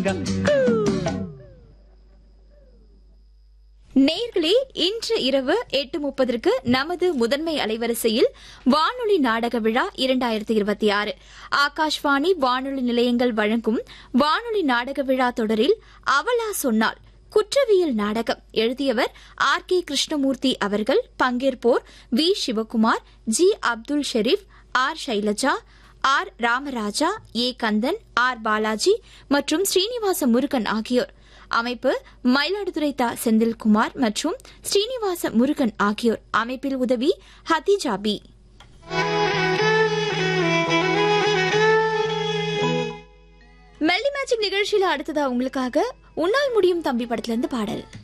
நேர்களே இன்று இரவு எட்டு முப்பதற்கு நமது முதன்மை அலைவரிசையில் வானொலி நாடக விழா இரண்டாயிரத்தி இருபத்தி ஆறு ஆகாஷ்வாணி வானொலி நிலையங்கள் வழங்கும் வானொலி நாடக விழா தொடரில் அவலா சொன்னால் குற்றவியல் நாடகம் எழுதியவர் ஆர் கே கிருஷ்ணமூர்த்தி அவர்கள் பங்கேற்போர் V Sivakumar G Abdul Sharif R Shailaja R Ramaraja A Kandan R Balaji மற்றும் ஸ்ரீனிவாச முருகன் ஆகியோர் அமைப்பு மயிலாடுதுறை தா செந்தில்குமார் மற்றும் ஸ்ரீனிவாச முருகன் ஆகியோர் அமைப்பில் உதவி ஹதிஜா பி மெல்லி மேஜிக் நிகழ்ச்சியில அடுத்ததா உங்களுக்காக உன்னால் முடியும் தம்பி படத்துல இருந்து பாடல்